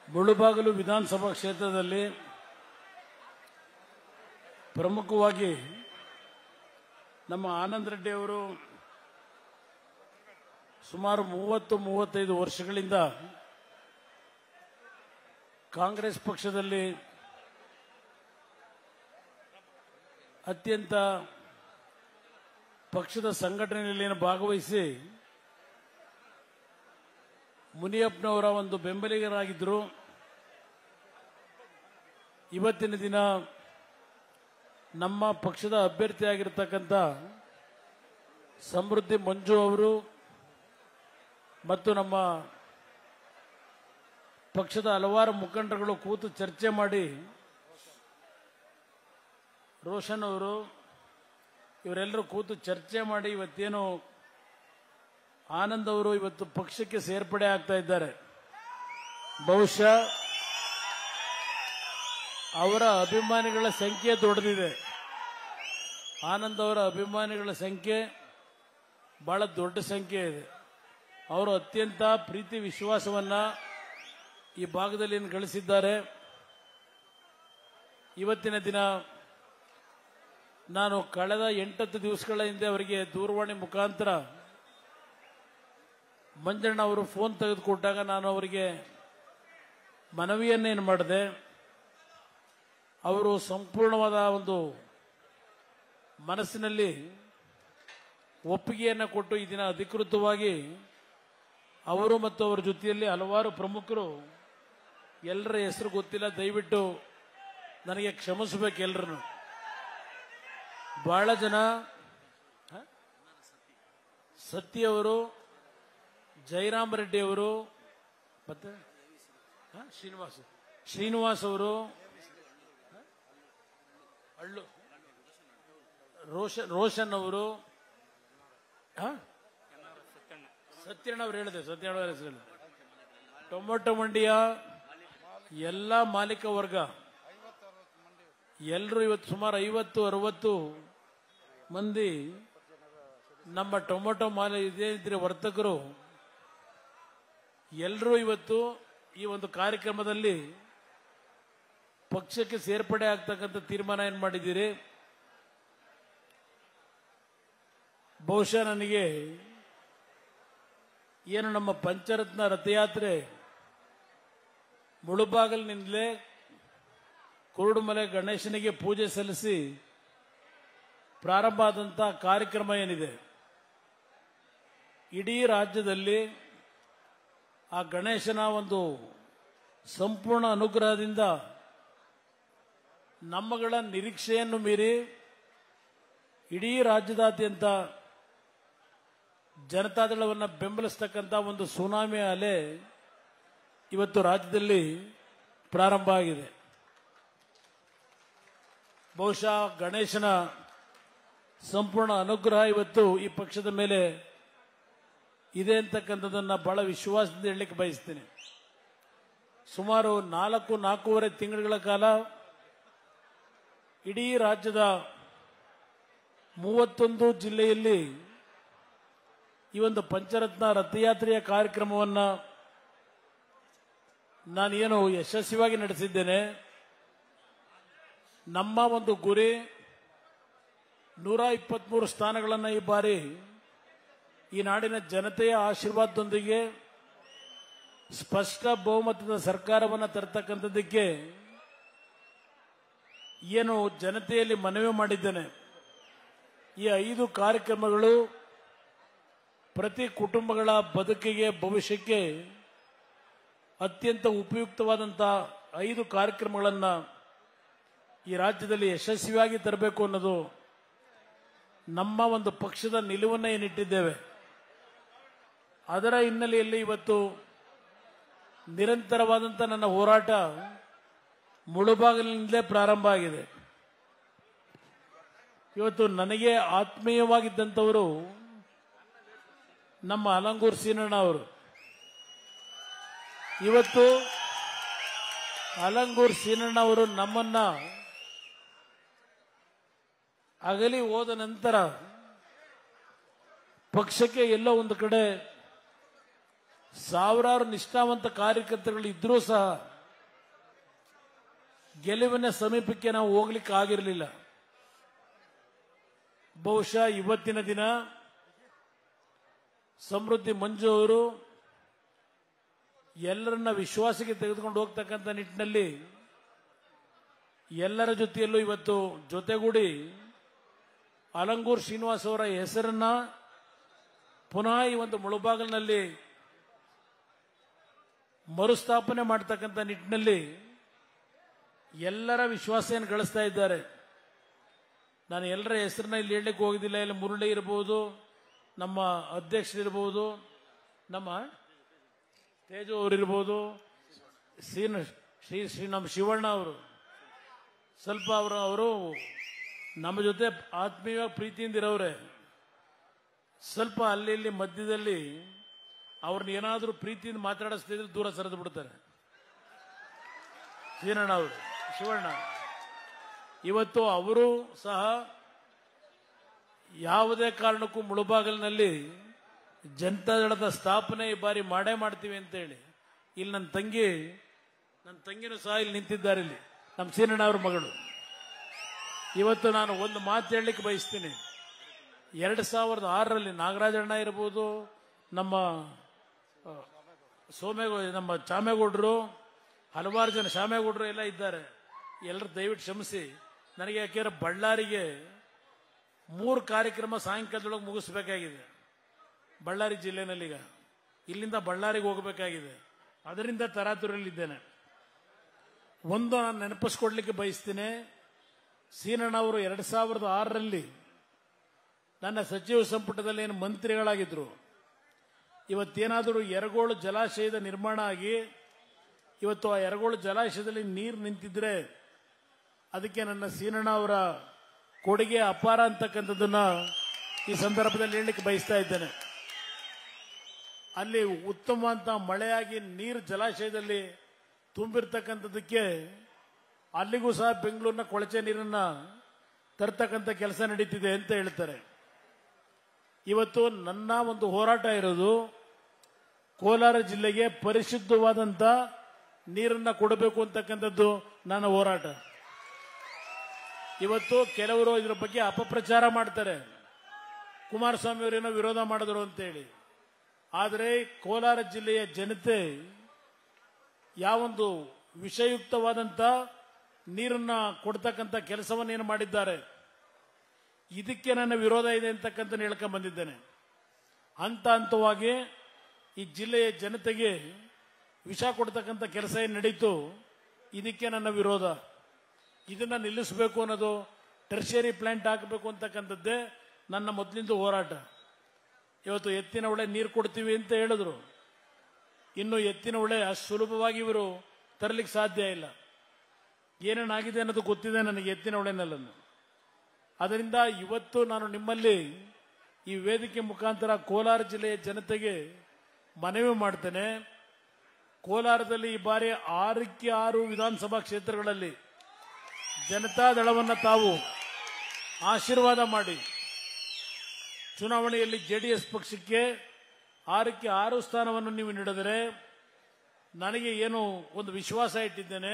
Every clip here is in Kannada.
ಮುಳುಬಾಗಿಲು ವಿಧಾನಸಭಾ ಕ್ಷೇತ್ರದಲ್ಲಿ ಪ್ರಮುಖವಾಗಿ ನಮ್ಮ ಆನಂದ್ ರೆಡ್ಡಿ ಅವರು ಸುಮಾರು ಮೂವತ್ತು ಮೂವತ್ತೈದು ವರ್ಷಗಳಿಂದ ಕಾಂಗ್ರೆಸ್ ಪಕ್ಷದಲ್ಲಿ ಅತ್ಯಂತ ಪಕ್ಷದ ಸಂಘಟನೆಯಲ್ಲಿ ಭಾಗವಹಿಸಿ ಮುನಿಯಪ್ಪನವರ ಒಂದು ಬೆಂಬಲಿಗರಾಗಿದ್ದರು ಇವತ್ತಿನ ದಿನ ನಮ್ಮ ಪಕ್ಷದ ಅಭ್ಯರ್ಥಿಯಾಗಿರ್ತಕ್ಕಂಥ ಸಮೃದ್ಧಿ ಮಂಜು ಅವರು ಮತ್ತು ನಮ್ಮ ಪಕ್ಷದ ಹಲವಾರು ಮುಖಂಡರುಗಳು ಕೂತು ಚರ್ಚೆ ಮಾಡಿ ರೋಷನ್ ಅವರು ಇವರೆಲ್ಲರೂ ಕೂತು ಚರ್ಚೆ ಮಾಡಿ ಇವತ್ತೇನು ಆನಂದ್ ಅವರು ಇವತ್ತು ಪಕ್ಷಕ್ಕೆ ಸೇರ್ಪಡೆ ಆಗ್ತಾ ಇದ್ದಾರೆ ಬಹುಶಃ ಅವರ ಅಭಿಮಾನಿಗಳ ಸಂಖ್ಯೆ ದೊಡ್ಡದಿದೆ ಆನಂದ್ ಅವರ ಅಭಿಮಾನಿಗಳ ಸಂಖ್ಯೆ ಬಹಳ ದೊಡ್ಡ ಸಂಖ್ಯೆ ಇದೆ ಅವರು ಅತ್ಯಂತ ಪ್ರೀತಿ ವಿಶ್ವಾಸವನ್ನ ಈ ಭಾಗದಲ್ಲಿ ಏನು ಗಳಿಸಿದ್ದಾರೆ ಇವತ್ತಿನ ದಿನ ನಾನು ಕಳೆದ ಎಂಟತ್ತು ದಿವಸಗಳ ಹಿಂದೆ ಅವರಿಗೆ ದೂರವಾಣಿ ಮುಖಾಂತರ ಮಂಜಣ್ಣ ಅವರು ಫೋನ್ ತೆಗೆದುಕೊಟ್ಟಾಗ ನಾನು ಅವರಿಗೆ ಮನವಿಯನ್ನೇನು ಮಾಡಿದೆ ಅವರು ಸಂಪೂರ್ಣವಾದ ಒಂದು ಮನಸ್ಸಿನಲ್ಲಿ ಒಪ್ಪಿಗೆಯನ್ನು ಕೊಟ್ಟು ಈ ದಿನ ಅಧಿಕೃತವಾಗಿ ಅವರು ಮತ್ತು ಅವರ ಜೊತೆಯಲ್ಲಿ ಹಲವಾರು ಪ್ರಮುಖರು ಎಲ್ಲರ ಹೆಸರು ಗೊತ್ತಿಲ್ಲ ದಯವಿಟ್ಟು ನನಗೆ ಕ್ಷಮಿಸಬೇಕು ಎಲ್ಲರನ್ನು ಬಹಳ ಜನ ಹ? ಸತ್ಯ ಅವರು ಜಯರಾಮ್ ರೆಡ್ಡಿ ಅವರು ಮತ್ತೆ ಹ? ಶ್ರೀನಿವಾಸ್ ಶ್ರೀನಿವಾಸ್ ಅವರು ಹ? ಅಳ್ಳು ರೋಷನ್ ರೋಷನ್ ಅವರು ಹ? ಸತ್ಯಣ್ಣ ಅವ್ರು ಹೇಳಿದೆ ಸತ್ಯಣ್ಣ ಅವ್ರ ಹೆಸರು ಟೊಮೊಟೊ ಮಂಡಿಯ ಎಲ್ಲ ಮಾಲೀಕ ವರ್ಗ ಎಲ್ಲರೂ ಇವತ್ತು ಸುಮಾರು ಐವತ್ತು ಅರವತ್ತು ಮಂದಿ ನಮ್ಮ ಟೊಮೊಟೊ ಮಾಲೆ ಇದೇ ವರ್ತಕರು ಎಲ್ಲರೂ ಇವತ್ತು ಈ ಒಂದು ಕಾರ್ಯಕ್ರಮದಲ್ಲಿ ಪಕ್ಷಕ್ಕೆ ಸೇರ್ಪಡೆ ಆಗ್ತಕ್ಕಂಥ ತೀರ್ಮಾನ ಏನ್ ಮಾಡಿದ್ದೀರಿ ಬಹುಶಃ ನನಗೆ ಏನು ನಮ್ಮ ಪಂಚರತ್ನ ರಥಯಾತ್ರೆ ಮುಳುಬಾಗಲಿನಿಂದಲೇ ಕುರುಡುಮಲೆ ಗಣೇಶನಿಗೆ ಪೂಜೆ ಸಲ್ಲಿಸಿ ಪ್ರಾರಂಭ ಆದಂಥ ಕಾರ್ಯಕ್ರಮ ಏನಿದೆ ಇಡೀ ರಾಜ್ಯದಲ್ಲಿ ಆ ಗಣೇಶನ ಒಂದು ಸಂಪೂರ್ಣ ಅನುಗ್ರಹದಿಂದ ನಮ್ಮಗಳ ನಿರೀಕ್ಷೆಯನ್ನು ಮೀರಿ ಇಡೀ ರಾಜ್ಯದಾದ್ಯಂತ ಜನತಾದಳವನ್ನು ಬೆಂಬಲಿಸ್ತಕ್ಕಂಥ ಒಂದು ಸುನಾಮಿ ಅಲೆ ಇವತ್ತು ರಾಜ್ಯದಲ್ಲಿ ಪ್ರಾರಂಭ ಆಗಿದೆ ಬಹುಶಃ ಗಣೇಶನ ಸಂಪೂರ್ಣ ಅನುಗ್ರಹ ಇವತ್ತು ಈ ಪಕ್ಷದ ಮೇಲೆ ಇದೆ ಅಂತಕ್ಕಂಥದ್ದನ್ನ ಬಹಳ ವಿಶ್ವಾಸದಿಂದ ಹೇಳಲಿಕ್ಕೆ ಬಯಸ್ತೇನೆ ಸುಮಾರು ನಾಲ್ಕು ನಾಲ್ಕೂವರೆ ತಿಂಗಳುಗಳ ಕಾಲ ಇಡೀ ರಾಜ್ಯದ ಮೂವತ್ತೊಂದು ಜಿಲ್ಲೆಯಲ್ಲಿ ಈ ಒಂದು ಪಂಚರತ್ನ ರಥಯಾತ್ರೆಯ ಕಾರ್ಯಕ್ರಮವನ್ನ ನಾನೇನು ಯಶಸ್ವಿಯಾಗಿ ನಡೆಸಿದ್ದೇನೆ ನಮ್ಮ ಒಂದು ಗುರಿ ನೂರ ಇಪ್ಪತ್ಮೂರು ಸ್ಥಾನಗಳನ್ನು ಈ ಬಾರಿ ಈ ನಾಡಿನ ಜನತೆಯ ಆಶೀರ್ವಾದದೊಂದಿಗೆ ಸ್ಪಷ್ಟ ಬಹುಮತದ ಸರ್ಕಾರವನ್ನು ತರತಕ್ಕಂಥದ್ದಕ್ಕೆ ಏನು ಜನತೆಯಲ್ಲಿ ಮನವಿ ಮಾಡಿದ್ದೇನೆ ಈ ಐದು ಕಾರ್ಯಕ್ರಮಗಳು ಪ್ರತಿ ಕುಟುಂಬಗಳ ಬದುಕಿಗೆ ಭವಿಷ್ಯಕ್ಕೆ ಅತ್ಯಂತ ಉಪಯುಕ್ತವಾದಂಥ ಐದು ಕಾರ್ಯಕ್ರಮಗಳನ್ನು ಈ ರಾಜ್ಯದಲ್ಲಿ ಯಶಸ್ವಿಯಾಗಿ ತರಬೇಕು ಅನ್ನೋದು ನಮ್ಮ ಒಂದು ಪಕ್ಷದ ನಿಲುವನ್ನು ಏನಿಟ್ಟಿದ್ದೇವೆ ಅದರ ಹಿನ್ನೆಲೆಯಲ್ಲಿ ಇವತ್ತು ನಿರಂತರವಾದಂಥ ನನ್ನ ಹೋರಾಟ ಮುಳುಬಾಗಿಲಿನಿಂದಲೇ ಪ್ರಾರಂಭ ಆಗಿದೆ ಇವತ್ತು ನನಗೆ ಆತ್ಮೀಯವಾಗಿದ್ದಂಥವರು ನಮ್ಮ ಅಲಂಗೂರ್ ಸೀನಣ್ಣ ಅವರು ಇವತ್ತು ಅಲಂಗೂರ್ ಸೀನಣ್ಣ ಅವರು ನಮ್ಮನ್ನ ಅಗಲಿ ಹೋದ ನಂತರ ಪಕ್ಷಕ್ಕೆ ಎಲ್ಲೋ ಒಂದು ಕಡೆ ಸಾವಿರಾರು ನಿಷ್ಠಾವಂತ ಕಾರ್ಯಕರ್ತರು ಇದ್ರೂ ಸಹ ಗೆಲುವಿನ ಸಮೀಪಕ್ಕೆ ನಾವು ಹೋಗ್ಲಿಕ್ಕೆ ಆಗಿರಲಿಲ್ಲ ಬಹುಶಃ ಇವತ್ತಿನ ದಿನ ಸಮೃದ್ಧಿ ಮಂಜು ಅವರು ಎಲ್ಲರನ್ನ ವಿಶ್ವಾಸಕ್ಕೆ ತೆಗೆದುಕೊಂಡು ಹೋಗ್ತಕ್ಕಂಥ ನಿಟ್ಟಿನಲ್ಲಿ ಎಲ್ಲರ ಜೊತೆಯಲ್ಲೂ ಇವತ್ತು ಜೊತೆಗೂಡಿ ಅಲಂಗೂರ್ ಶ್ರೀನಿವಾಸ್ ಅವರ ಹೆಸರನ್ನ ಪುನಃ ಈ ಒಂದು ಮುಳುಬಾಗಿಲಿನಲ್ಲಿ ಮರುಸ್ಥಾಪನೆ ಮಾಡ್ತಕ್ಕಂಥ ನಿಟ್ಟಿನಲ್ಲಿ ಎಲ್ಲರ ವಿಶ್ವಾಸವನ್ನು ಗಳಿಸ್ತಾ ಇದ್ದಾರೆ ನಾನು ಎಲ್ಲರ ಹೆಸರನ್ನ ಇಲ್ಲಿ ಹೇಳಲಿಕ್ಕೆ ಹೋಗಿದ್ದಿಲ್ಲ ಇಲ್ಲಿ ಮುರಳಿ ಇರ್ಬೋದು ನಮ್ಮ ಅಧ್ಯಕ್ಷರಿರ್ಬೋದು ನಮ್ಮ ತೇಜು ಅವರಿರ್ಬೋದು ಶ್ರೀನ ಶ್ರೀ ಶ್ರೀ ನಮ್ಮ ಶಿವಣ್ಣ ಅವರು ಸ್ವಲ್ಪ ಅವರು ಅವರು ನಮ್ಮ ಜೊತೆ ಆತ್ಮೀಯ ಪ್ರೀತಿಯಿಂದ ಇರೋರೆ ಸ್ವಲ್ಪ ಅಲ್ಲಿ ಇಲ್ಲಿ ಮಧ್ಯದಲ್ಲಿ ಅವ್ರನ್ನ ಏನಾದರೂ ಪ್ರೀತಿಯಿಂದ ಮಾತಾಡಿಸ್ತಿದ್ರೆ ದೂರ ಸರಿದು ಬಿಡ್ತಾರೆ ಶ್ರೀನಣ್ಣ ಅವರು ಶಿವಣ್ಣ ಇವತ್ತು ಅವರು ಸಹ ಯಾವುದೇ ಕಾರಣಕ್ಕೂ ಮುಳುಬಾಗಲಿನಲ್ಲಿ ಜನತಾದಳದ ಸ್ಥಾಪನೆ ಈ ಬಾರಿ ಮಾಡೇ ಮಾಡ್ತೀವಿ ಅಂತೇಳಿ ಇಲ್ಲಿ ನನ್ನ ತಂಗಿ ನನ್ನ ತಂಗಿನೂ ಸಹ ಇಲ್ಲಿ ನಿಂತಿದ್ದಾರೆ ಇಲ್ಲಿ ನಮ್ಮ ಸೀನಣ್ಣ ಅವ್ರ ಮಗಳು ಇವತ್ತು ನಾನು ಒಂದು ಮಾತು ಹೇಳಲಿಕ್ಕೆ ಬಯಸ್ತೀನಿ ಎರಡು ಸಾವಿರದ ಆರರಲ್ಲಿ ನಾಗರಾಜಣ್ಣ ಇರ್ಬೋದು ನಮ್ಮ ಆ, ಸೋಮೇಗೌ ನಮ್ಮ ಚಾಮೇಗೌಡರು ಹಲವಾರು ಜನ ಶಾಮೇಗೌಡರು ಎಲ್ಲ ಇದ್ದಾರೆ ಎಲ್ಲರೂ ದಯವಿಟ್ಟು ಕ್ಷಮಿಸಿ ನನಗೆ ಯಾಕೆಂದ್ರೆ ಬಳ್ಳಾರಿಗೆ ಮೂರು ಕಾರ್ಯಕ್ರಮ ಸಾಯಂಕಾಲದೊಳಗೆ ಮುಗಿಸ್ಬೇಕಾಗಿದೆ ಬಳ್ಳಾರಿ ಜಿಲ್ಲೆನಲ್ಲೀಗ ಇಲ್ಲಿಂದ ಬಳ್ಳಾರಿಗೆ ಹೋಗಬೇಕಾಗಿದೆ ಅದರಿಂದ ತರಾತುರಲ್ಲಿದ್ದೇನೆ ಒಂದು ನಾನು ನೆನಪಿಸ್ಕೊಡ್ಲಿಕ್ಕೆ ಬಯಸ್ತೀನಿ ಸೀನಣ್ಣ ಅವರು ಎರಡು ಸಾವಿರದ ಆರರಲ್ಲಿ ನನ್ನ ಸಚಿವ ಸಂಪುಟದಲ್ಲಿ ಏನು ಮಂತ್ರಿಗಳಾಗಿದ್ರು ಇವತ್ತೇನಾದರೂ ಯರಗೋಳು ಜಲಾಶಯದ ನಿರ್ಮಾಣ ಆಗಿ ಇವತ್ತು ಆ ಯರಗೋಳು ಜಲಾಶಯದಲ್ಲಿ ನೀರು ನಿಂತಿದ್ರೆ ಅದಕ್ಕೆ ನನ್ನ ಸೀನಣ್ಣ ಅವರ ಕೊಡುಗೆ ಅಪಾರ ಅಂತಕ್ಕಂಥದ್ದನ್ನ ಈ ಸಂದರ್ಭದಲ್ಲಿ ಹೇಳಲಿಕ್ಕೆ ಬಯಸ್ತಾ ಇದ್ದೇನೆ ಅಲ್ಲಿ ಉತ್ತಮ ಅಂತ ಮಳೆಯಾಗಿ ನೀರು ಜಲಾಶಯದಲ್ಲಿ ತುಂಬಿರ್ತಕ್ಕಂಥದ್ದಕ್ಕೆ ಅಲ್ಲಿಗೂ ಸಹ ಬೆಂಗಳೂರಿನ ಕೊಳಚೆ ನೀರನ್ನ ತರ್ತಕ್ಕಂಥ ಕೆಲಸ ನಡೀತಿದೆ ಅಂತ ಹೇಳ್ತಾರೆ ಇವತ್ತು ನನ್ನ ಒಂದು ಹೋರಾಟ ಇರೋದು ಕೋಲಾರ ಜಿಲ್ಲೆಗೆ ಪರಿಶುದ್ಧವಾದಂತ ನೀರನ್ನ ಕೊಡಬೇಕು ಅಂತಕ್ಕಂಥದ್ದು ನನ್ನ ಹೋರಾಟ ಇವತ್ತು ಕೆಲವರು ಇದರ ಬಗ್ಗೆ ಅಪಪ್ರಚಾರ ಮಾಡ್ತಾರೆ ಕುಮಾರಸ್ವಾಮಿ ಅವರೇನೋ ವಿರೋಧ ಮಾಡಿದ್ರು ಅಂತೇಳಿ ಆದರೆ ಕೋಲಾರ ಜಿಲ್ಲೆಯ ಜನತೆ ಯಾವೊಂದು ವಿಷಯುಕ್ತವಾದಂತ ನೀರನ್ನ ಕೊಡ್ತಕ್ಕಂಥ ಕೆಲಸವನ್ನೇನು ಮಾಡಿದ್ದಾರೆ ಇದಕ್ಕೆ ನನ್ನ ವಿರೋಧ ಇದೆ ಅಂತಕ್ಕಂಥ ಹೇಳ್ಕೊಂಡ್ ಬಂದಿದ್ದೇನೆ ಹಂತ ಹಂತವಾಗಿ ಈ ಜಿಲ್ಲೆಯ ಜನತೆಗೆ ವಿಷ ಕೊಡ್ತಕ್ಕಂಥ ಕೆಲಸ ಏನು ನಡೀತು ಇದಕ್ಕೆ ನನ್ನ ವಿರೋಧ ಇದನ್ನ ನಿಲ್ಲಿಸಬೇಕು ಅನ್ನೋದು ಟರ್ಷರಿ ಪ್ಲಾಂಟ್ ಹಾಕಬೇಕು ಅಂತಕ್ಕಂಥದ್ದೇ ನನ್ನ ಮೊದಲಿಂದ ಹೋರಾಟ ಇವತ್ತು ಎತ್ತಿನ ಹೊಳೆ ನೀರು ಕೊಡ್ತೀವಿ ಅಂತ ಹೇಳಿದ್ರು ಇನ್ನು ಎತ್ತಿನ ಹೊಳೆ ಅಷ್ಟು ಸುಲಭವಾಗಿ ಇವರು ತರಲಿಕ್ಕೆ ಸಾಧ್ಯ ಇಲ್ಲ ಏನೇನಾಗಿದೆ ಅನ್ನೋದು ಗೊತ್ತಿದೆ ನನಗೆ ಎತ್ತಿನ ಹೊಳೆನಲ್ಲನ್ನು ಅದರಿಂದ ಇವತ್ತು ನಾನು ನಿಮ್ಮಲ್ಲಿ ಈ ವೇದಿಕೆ ಮುಖಾಂತರ ಕೋಲಾರ ಜಿಲ್ಲೆಯ ಜನತೆಗೆ ಮನವಿ ಮಾಡ್ತೇನೆ ಕೋಲಾರದಲ್ಲಿ ಈ ಬಾರಿ ಆರಕ್ಕೆ ಆರು ವಿಧಾನಸಭಾ ಕ್ಷೇತ್ರಗಳಲ್ಲಿ ಜನತಾದಳವನ್ನು ತಾವು ಆಶೀರ್ವಾದ ಮಾಡಿ ಚುನಾವಣೆಯಲ್ಲಿ ಜೆಡಿಎಸ್ ಪಕ್ಷಕ್ಕೆ ಆರಕ್ಕೆ ಆರು ಸ್ಥಾನವನ್ನು ನೀವು ನೀಡಿದರೆ ನನಗೆ ಏನು ಒಂದು ವಿಶ್ವಾಸ ಇಟ್ಟಿದ್ದೇನೆ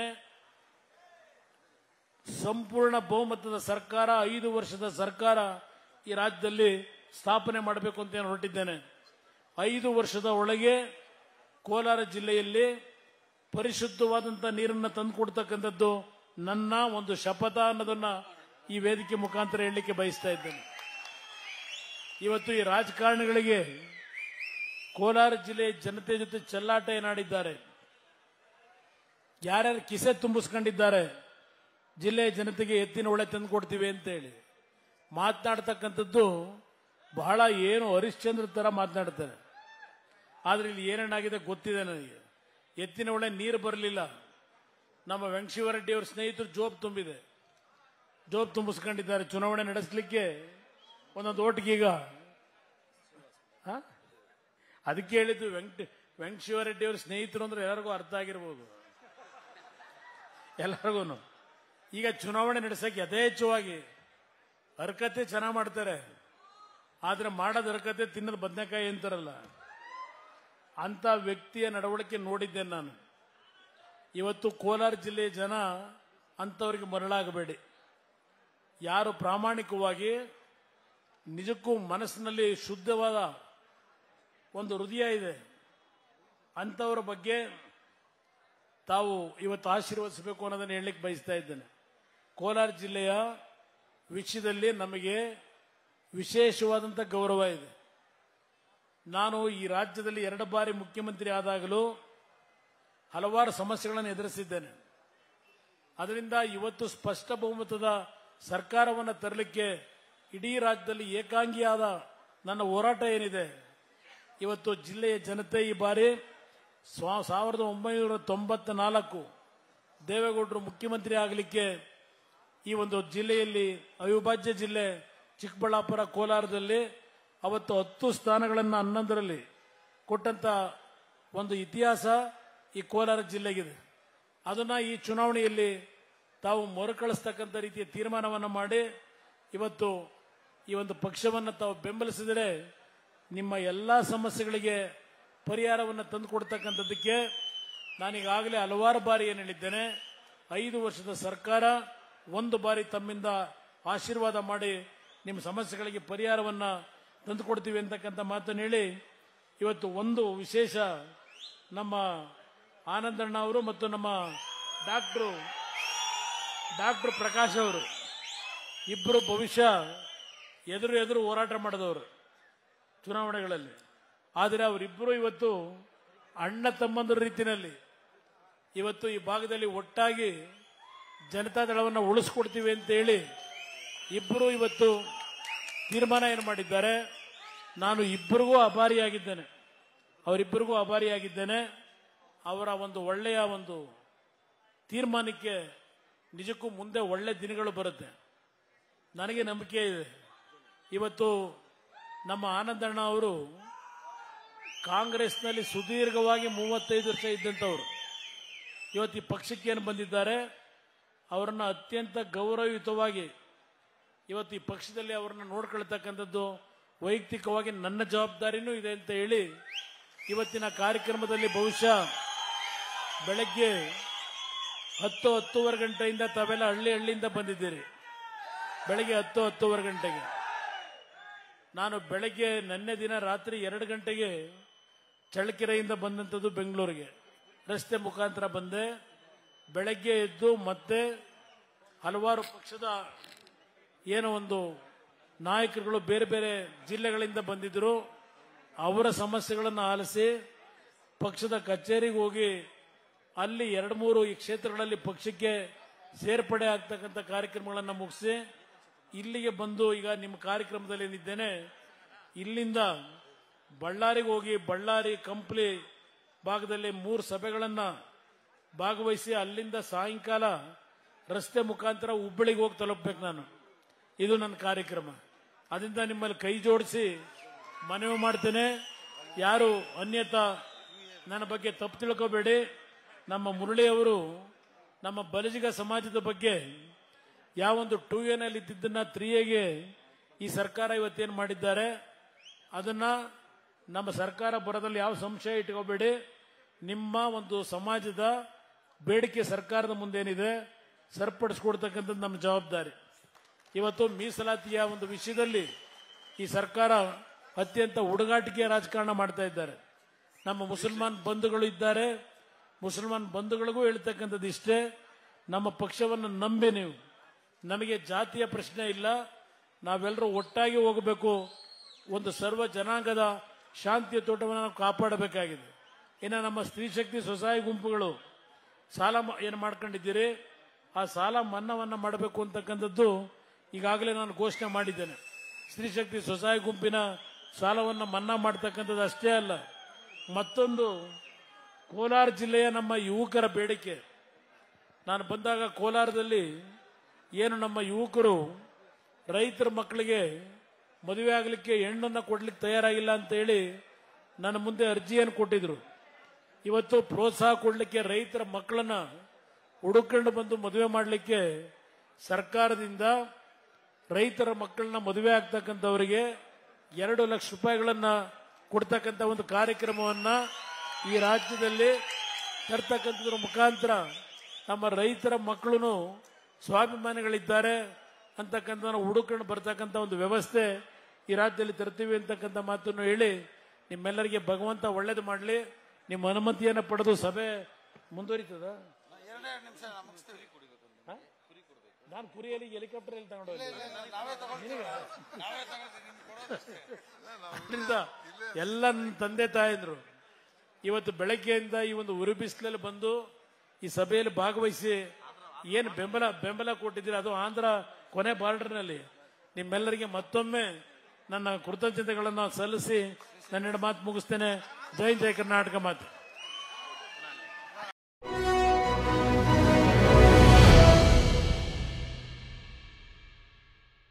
ಸಂಪೂರ್ಣ ಬಹುಮತದ ಸರ್ಕಾರ ಐದು ವರ್ಷದ ಸರ್ಕಾರ ಈ ರಾಜ್ಯದಲ್ಲಿ ಸ್ಥಾಪನೆ ಮಾಡಬೇಕು ಅಂತ ನಾನು ಹೊರಟಿದ್ದೇನೆ ಐದು ವರ್ಷದ ಒಳಗೆ ಕೋಲಾರ ಜಿಲ್ಲೆಯಲ್ಲಿ ಪರಿಶುದ್ಧವಾದಂಥ ನೀರನ್ನು ತಂದುಕೊಡ್ತಕ್ಕಂಥದ್ದು ನನ್ನ ಒಂದು ಶಪಥ ಅನ್ನೋದನ್ನ ಈ ವೇದಿಕೆ ಮುಖಾಂತರ ಹೇಳಲಿಕ್ಕೆ ಬಯಸ್ತಾ ಇದ್ದೇನೆ ಇವತ್ತು ಈ ರಾಜಕಾರಣಿಗಳಿಗೆ ಕೋಲಾರ ಜಿಲ್ಲೆಯ ಜನತೆ ಜೊತೆ ಚೆಲ್ಲಾಟ ಏನಾಡಿದ್ದಾರೆ ಯಾರ್ಯಾರು ಕಿಸೆ ತುಂಬಿಸ್ಕೊಂಡಿದ್ದಾರೆ ಜಿಲ್ಲೆಯ ಜನತೆಗೆ ಎತ್ತಿನ ಒಳೆ ತಂದು ಕೊಡ್ತೀವಿ ಅಂತೇಳಿ ಮಾತನಾಡ್ತಕ್ಕಂಥದ್ದು ಬಹಳ ಏನು ಹರಿಶ್ಚಂದ್ರ ತರ ಮಾತನಾಡ್ತಾರೆ ಆದ್ರೆ ಇಲ್ಲಿ ಏನೇನಾಗಿದೆ ಗೊತ್ತಿದೆ ನನಗೆ ಎತ್ತಿನ ಒಳೆ ನೀರು ಬರಲಿಲ್ಲ ನಮ್ಮ ವೆಂಕಶಿವರೆಡ್ಡಿ ಅವರ ಸ್ನೇಹಿತರು ಜೋಬ್ ತುಂಬಿದೆ ಜೋಬ್ ತುಂಬಿಸ್ಕೊಂಡಿದ್ದಾರೆ ಚುನಾವಣೆ ನಡೆಸಲಿಕ್ಕೆ ಒಂದೊಂದು ಓಟ್ಗೀಗ ಹ? ಅದಕ್ಕೆ ಹೇಳಿದ್ದು ವೆಂಕಟ ವೆಂಕಶಿವರೆಡ್ಡಿ ಅವ್ರ ಸ್ನೇಹಿತರು ಅಂದ್ರೆ ಎಲ್ಲರಿಗೂ ಅರ್ಥ ಆಗಿರ್ಬೋದು ಎಲ್ಲರಿಗೂ ಈಗ ಚುನಾವಣೆ ನಡೆಸಕ್ಕೆ ಯಥೇಚ್ಛವಾಗಿ ಹರಕತೆ ಚೆನ್ನಾಗಿ ಮಾಡ್ತಾರೆ ಆದ್ರೆ ಮಾಡೋದ್ ಹರಕತೆ ತಿನ್ನೋದು ಬದನೆಕಾಯಿ ಅಂತಾರಲ್ಲ ಅಂತ ವ್ಯಕ್ತಿಯ ನಡವಳಿಕೆ ನೋಡಿದ್ದೇನೆ ನಾನು ಇವತ್ತು ಕೋಲಾರ ಜಿಲ್ಲೆಯ ಜನ ಅಂಥವ್ರಿಗೆ ಮರಳಾಗಬೇಡಿ ಯಾರು ಪ್ರಾಮಾಣಿಕವಾಗಿ ನಿಜಕ್ಕೂ ಮನಸ್ಸಿನಲ್ಲಿ ಶುದ್ಧವಾದ ಒಂದು ಹೃದಯ ಇದೆ ಅಂಥವರ ಬಗ್ಗೆ ತಾವು ಇವತ್ತು ಆಶೀರ್ವದಿಸಬೇಕು ಅನ್ನೋದನ್ನು ಹೇಳಲಿಕ್ಕೆ ಬಯಸ್ತಾ ಇದ್ದೇನೆ ಕೋಲಾರ ಜಿಲ್ಲೆಯ ವಿಷಯದಲ್ಲಿ ನಮಗೆ ವಿಶೇಷವಾದಂಥ ಗೌರವ ಇದೆ ನಾನು ಈ ರಾಜ್ಯದಲ್ಲಿ ಎರಡು ಬಾರಿ ಮುಖ್ಯಮಂತ್ರಿ ಆದಾಗಲೂ ಹಲವಾರು ಸಮಸ್ಯೆಗಳನ್ನು ಎದುರಿಸಿದ್ದೇನೆ ಅದರಿಂದ ಇವತ್ತು ಸ್ಪಷ್ಟ ಬಹುಮತದ ಸರ್ಕಾರವನ್ನು ತರಲಿಕ್ಕೆ ಇಡೀ ರಾಜ್ಯದಲ್ಲಿ ಏಕಾಂಗಿಯಾದ ನನ್ನ ಹೋರಾಟ ಏನಿದೆ ಇವತ್ತು ಜಿಲ್ಲೆಯ ಜನತೆ ಈ ಬಾರಿ ಸ್ವ ಸಾವಿರದ ಒಂಬೈನೂರ ತೊಂಬತ್ತ ನಾಲ್ಕು ದೇವೇಗೌಡರು ಮುಖ್ಯಮಂತ್ರಿ ಆಗಲಿಕ್ಕೆ ಈ ಒಂದು ಜಿಲ್ಲೆಯಲ್ಲಿ ಅವಿಭಾಜ್ಯ ಜಿಲ್ಲೆ ಚಿಕ್ಕಬಳ್ಳಾಪುರ ಕೋಲಾರದಲ್ಲಿ ಅವತ್ತು ಹತ್ತು ಸ್ಥಾನಗಳನ್ನು ಹನ್ನೊಂದರಲ್ಲಿ ಕೊಟ್ಟಂತ ಒಂದು ಇತಿಹಾಸ ಈ ಕೋಲಾರ ಜಿಲ್ಲೆಗಿದೆ ಅದನ್ನ ಈ ಚುನಾವಣೆಯಲ್ಲಿ ತಾವು ಮರುಕಳಿಸ್ತಕ್ಕಂಥ ರೀತಿಯ ತೀರ್ಮಾನವನ್ನು ಮಾಡಿ ಇವತ್ತು ಈ ಒಂದು ಪಕ್ಷವನ್ನು ತಾವು ಬೆಂಬಲಿಸಿದರೆ ನಿಮ್ಮ ಎಲ್ಲ ಸಮಸ್ಯೆಗಳಿಗೆ ಪರಿಹಾರವನ್ನು ತಂದುಕೊಡ್ತಕ್ಕಂಥದ್ದಕ್ಕೆ ನಾನೀಗಾಗಲೇ ಹಲವಾರು ಬಾರಿ ಏನು ಹೇಳಿದ್ದೇನೆ ಐದು ವರ್ಷದ ಸರ್ಕಾರ ಒಂದು ಬಾರಿ ತಮ್ಮಿಂದ ಆಶೀರ್ವಾದ ಮಾಡಿ ನಿಮ್ಮ ಸಮಸ್ಯೆಗಳಿಗೆ ಪರಿಹಾರವನ್ನು ತಂದುಕೊಡ್ತೀವಿ ಅಂತಕ್ಕಂಥ ಮಾತನ್ನು ಹೇಳಿ ಇವತ್ತು ಒಂದು ವಿಶೇಷ ನಮ್ಮ ಆನಂದಣ್ಣ ಅವರು ಮತ್ತು ನಮ್ಮ ಡಾಕ್ಟ್ರು ಡಾಕ್ಟರ್ ಪ್ರಕಾಶ್ ಅವರು ಇಬ್ಬರು ಭವಿಷ್ಯ ಎದುರು ಎದುರು ಹೋರಾಟ ಮಾಡಿದವರು ಚುನಾವಣೆಗಳಲ್ಲಿ ಆದರೆ ಅವರಿಬ್ಬರು ಇವತ್ತು ಅಣ್ಣ ತಮ್ಮಂದ್ರ ರೀತಿಯಲ್ಲಿ ಇವತ್ತು ಈ ಭಾಗದಲ್ಲಿ ಒಟ್ಟಾಗಿ ಜನತಾದಳವನ್ನು ಉಳಿಸ್ಕೊಡ್ತೀವಿ ಅಂತ ಹೇಳಿ ಇಬ್ಬರು ಇವತ್ತು ತೀರ್ಮಾನ ಏನು ಮಾಡಿದ್ದಾರೆ ನಾನು ಇಬ್ಬರಿಗೂ ಅಭಾರಿಯಾಗಿದ್ದೇನೆ ಅವರಿಬ್ಬರಿಗೂ ಅಭಾರಿಯಾಗಿದ್ದೇನೆ ಅವರ ಒಂದು ಒಳ್ಳೆಯ ಒಂದು ತೀರ್ಮಾನಕ್ಕೆ ನಿಜಕ್ಕೂ ಮುಂದೆ ಒಳ್ಳೆ ದಿನಗಳು ಬರುತ್ತೆ ನನಗೆ ನಂಬಿಕೆ ಇದೆ ಇವತ್ತು ನಮ್ಮ ಆನಂದಣ್ಣ ಅವರು ಕಾಂಗ್ರೆಸ್ನಲ್ಲಿ ಸುದೀರ್ಘವಾಗಿ ಮೂವತ್ತೈದು ವರ್ಷ ಇದ್ದಂಥವ್ರು ಇವತ್ತು ಈ ಪಕ್ಷಕ್ಕೆ ಏನು ಬಂದಿದ್ದಾರೆ ಅವರನ್ನು ಅತ್ಯಂತ ಗೌರವಯುತವಾಗಿ ಇವತ್ತು ಈ ಪಕ್ಷದಲ್ಲಿ ಅವರನ್ನು ನೋಡ್ಕೊಳ್ತಕ್ಕಂಥದ್ದು ವೈಯಕ್ತಿಕವಾಗಿ ನನ್ನ ಜವಾಬ್ದಾರಿನೂ ಇದೆ ಅಂತ ಹೇಳಿ ಇವತ್ತಿನ ಕಾರ್ಯಕ್ರಮದಲ್ಲಿ ಬಹುಶಃ ಬೆಳಗ್ಗೆ ಹತ್ತು ಹತ್ತೂವರೆ ಗಂಟೆಯಿಂದ ತಾವೆಲ್ಲ ಹಳ್ಳಿ ಹಳ್ಳಿಯಿಂದ ಬಂದಿದ್ದೀರಿ ಬೆಳಗ್ಗೆ ಹತ್ತು ಹತ್ತೂವರೆ ಗಂಟೆಗೆ ನಾನು ಬೆಳಗ್ಗೆ ನಿನ್ನೆ ದಿನ ರಾತ್ರಿ ಎರಡು ಗಂಟೆಗೆ ಚಳ್ಳಕೆರೆಯಿಂದ ಬಂದಂಥದ್ದು ಬೆಂಗಳೂರಿಗೆ ರಸ್ತೆ ಮುಖಾಂತರ ಬಂದೆ ಬೆಳಗ್ಗೆ ಎದ್ದು ಮತ್ತೆ ಹಲವಾರು ಪಕ್ಷದ ಏನೋ ಒಂದು ನಾಯಕರುಗಳು ಬೇರೆ ಬೇರೆ ಜಿಲ್ಲೆಗಳಿಂದ ಬಂದಿದ್ದರು ಅವರ ಸಮಸ್ಯೆಗಳನ್ನು ಆಲಿಸಿ ಪಕ್ಷದ ಕಚೇರಿಗೆ ಹೋಗಿ ಅಲ್ಲಿ ಎರಡು ಮೂರು ಈ ಕ್ಷೇತ್ರಗಳಲ್ಲಿ ಪಕ್ಷಕ್ಕೆ ಸೇರ್ಪಡೆ ಆಗ್ತಕ್ಕಂಥ ಕಾರ್ಯಕ್ರಮಗಳನ್ನು ಮುಗಿಸಿ ಇಲ್ಲಿಗೆ ಬಂದು ಈಗ ನಿಮ್ಮ ಕಾರ್ಯಕ್ರಮದಲ್ಲಿ ಏನಿದ್ದೇನೆ ಇಲ್ಲಿಂದ ಬಳ್ಳಾರಿಗೆ ಹೋಗಿ ಬಳ್ಳಾರಿ ಕಂಪ್ಲಿ ಭಾಗದಲ್ಲಿ ಮೂರು ಸಭೆಗಳನ್ನು ಭಾಗವಹಿಸಿ ಅಲ್ಲಿಂದ ಸಾಯಂಕಾಲ ರಸ್ತೆ ಮುಖಾಂತರ ಹುಬ್ಬಳ್ಳಿಗೆ ಹೋಗಿ ತಲುಪಬೇಕು ನಾನು ಇದು ನನ್ನ ಕಾರ್ಯಕ್ರಮ ಅದರಿಂದ ನಿಮ್ಮಲ್ಲಿ ಕೈ ಜೋಡಿಸಿ ಮನವಿ ಮಾಡ್ತೇನೆ ಯಾರು ಅನ್ಯತಾ ನನ್ನ ಬಗ್ಗೆ ತಪ್ಪು ತಿಳ್ಕೋಬೇಡಿ ನಮ್ಮ ಮುರಳಿಯವರು ನಮ್ಮ ಬಲಜಿಗ ಸಮಾಜದ ಬಗ್ಗೆ ಯಾವೊಂದು ಟೂ ಎನಲ್ಲಿ ಇದ್ದಿದ್ದನ್ನ ತ್ರೀ ಎಗೆ ಈ ಸರ್ಕಾರ ಇವತ್ತೇನು ಮಾಡಿದ್ದಾರೆ ಅದನ್ನ ನಮ್ಮ ಸರ್ಕಾರ ಬರೋದಲ್ಲಿ ಯಾವ ಸಂಶಯ ಇಟ್ಕೋಬೇಡಿ ನಿಮ್ಮ ಒಂದು ಸಮಾಜದ ಬೇಡಿಕೆ ಸರ್ಕಾರದ ಮುಂದೇನಿದೆ ಸರಿಪಡಿಸ್ಕೊಡ್ತಕ್ಕಂಥದ್ದು ನಮ್ಮ ಜವಾಬ್ದಾರಿ ಇವತ್ತು ಮೀಸಲಾತಿಯ ಒಂದು ವಿಷಯದಲ್ಲಿ ಈ ಸರ್ಕಾರ ಅತ್ಯಂತ ಹುಡುಗಾಟಿಕೆಯ ರಾಜಕಾರಣ ಮಾಡ್ತಾ ಇದ್ದಾರೆ ನಮ್ಮ ಮುಸಲ್ಮಾನ್ ಬಂಧುಗಳು ಇದ್ದಾರೆ ಮುಸಲ್ಮಾನ್ ಬಂಧುಗಳಿಗೂ ಹೇಳ್ತಕ್ಕಂಥದ್ದು ಇಷ್ಟೇ ನಮ್ಮ ಪಕ್ಷವನ್ನು ನಂಬಿ ನೀವು ನಮಗೆ ಜಾತಿಯ ಪ್ರಶ್ನೆ ಇಲ್ಲ ನಾವೆಲ್ಲರೂ ಒಟ್ಟಾಗಿ ಹೋಗಬೇಕು ಒಂದು ಸರ್ವ ಜನಾಂಗದ ಶಾಂತಿಯ ತೋಟವನ್ನು ನಾವು ಕಾಪಾಡಬೇಕಾಗಿದೆ ಇನ್ನು ನಮ್ಮ ಸ್ತ್ರೀ ಶಕ್ತಿ ಸ್ವಸಹಾಯ ಗುಂಪುಗಳು ಸಾಲ ಮ- ಏನು ಮಾಡ್ಕೊಂಡಿದ್ದೀರಿ ಆ ಸಾಲ ಮನ್ನಾವನ್ನು ಮಾಡಬೇಕು ಅಂತಕ್ಕಂಥದ್ದು ಈಗಾಗಲೇ ನಾನು ಘೋಷಣೆ ಮಾಡಿದ್ದೇನೆ ಸ್ತ್ರೀ ಶಕ್ತಿ ಸ್ವಸಹಾಯ ಗುಂಪಿನ ಸಾಲವನ್ನು ಮನ್ನಾ ಮಾಡ್ತಕ್ಕಂಥದ್ದು ಅಷ್ಟೇ ಅಲ್ಲ ಮತ್ತೊಂದು ಕೋಲಾರ ಜಿಲ್ಲೆಯ ನಮ್ಮ ಯುವಕರ ಬೇಡಿಕೆ ನಾನು ಬಂದಾಗ ಕೋಲಾರದಲ್ಲಿ ಏನು ನಮ್ಮ ಯುವಕರು ರೈತರ ಮಕ್ಕಳಿಗೆ ಮದುವೆ ಆಗಲಿಕ್ಕೆ ಹೆಣ್ಣನ್ನು ಕೊಡ್ಲಿಕ್ಕೆ ತಯಾರಾಗಿಲ್ಲ ಅಂತ ಹೇಳಿ ನನ್ನ ಮುಂದೆ ಅರ್ಜಿಯನ್ನು ಕೊಟ್ಟಿದ್ರು ಇವತ್ತು ಪ್ರೋತ್ಸಾಹ ಕೊಡಲಿಕ್ಕೆ ರೈತರ ಮಕ್ಕಳನ್ನ ಹುಡುಕೊಂಡು ಬಂದು ಮದುವೆ ಮಾಡಲಿಕ್ಕೆ ಸರ್ಕಾರದಿಂದ ರೈತರ ಮಕ್ಕಳನ್ನ ಮದುವೆ ಆಗ್ತಕ್ಕಂಥವರಿಗೆ ಎರಡು ಲಕ್ಷ ರೂಪಾಯಿಗಳನ್ನ ಕೊಡ್ತಕ್ಕಂಥ ಒಂದು ಕಾರ್ಯಕ್ರಮವನ್ನ ಈ ರಾಜ್ಯದಲ್ಲಿ ತರ್ತಕ್ಕಂಥದ್ರ ಮುಖಾಂತರ ನಮ್ಮ ರೈತರ ಮಕ್ಕಳು ಸ್ವಾಭಿಮಾನಿಗಳಿದ್ದಾರೆ ಅಂತಕ್ಕಂಥ ಹುಡುಕೊಂಡು ಬರ್ತಕ್ಕಂಥ ಒಂದು ವ್ಯವಸ್ಥೆ ಈ ರಾಜ್ಯದಲ್ಲಿ ತರ್ತೀವಿ ಅಂತಕ್ಕಂಥ ಮಾತನ್ನು ಹೇಳಿ ನಿಮ್ಮೆಲ್ಲರಿಗೆ ಭಗವಂತ ಒಳ್ಳೇದು ಮಾಡಲಿ ನಿಮ್ಮ ಅನುಮತಿಯನ್ನು ಪಡೆದು ಸಭೆ ಮುಂದುವರಿತದ ಎರಡೆರಡು ನಿಮಿಷ ನಾ ಮುಗಿಸ್ತೀವಿ ನಾನು ಕುರಿಯಲ್ಲಿ ಹೆಲಿಕಾಪ್ಟರ್ ಅಲ್ಲಿ ತಗೊಂಡು ಹೋಗ್ಲಿ. ನಾವೇ ತಗೊಳ್ತೀವಿ ನಾವೇ ತಗೊಳ್ತೀವಿ ನಿಮ್ಗೆ ಕೊಡೋದಷ್ಟೇ ಅದರಿಂದ ಎಲ್ಲ ನನ್ನ ತಂದೆ ತಾಯಂದ್ರು ಇವತ್ತು ಬೆಳಗ್ಗೆಯಿಂದ ಈ ಒಂದು ಉರು ಬಿಸಿಲಲ್ಲಿ ಬಂದು ಈ ಸಭೆಯಲ್ಲಿ ಭಾಗವಹಿಸಿ ಏನು ಬೆಂಬಲ ಬೆಂಬಲ ಕೊಟ್ಟಿದ್ದೀರಿ ಅದು ಆಂಧ್ರ ಕೊನೆ ಬಾರ್ಡರ್ನಲ್ಲಿ ನಿಮ್ಮೆಲ್ಲರಿಗೆ ಮತ್ತೊಮ್ಮೆ ನನ್ನ ಕೃತಜ್ಞತೆಗಳನ್ನು ಸಲ್ಲಿಸಿ ನನ್ನ ಮಾತು ಮುಗಿಸ್ತೇನೆ ಜೈ ಜೈ ಕರ್ನಾಟಕ ಮಾತು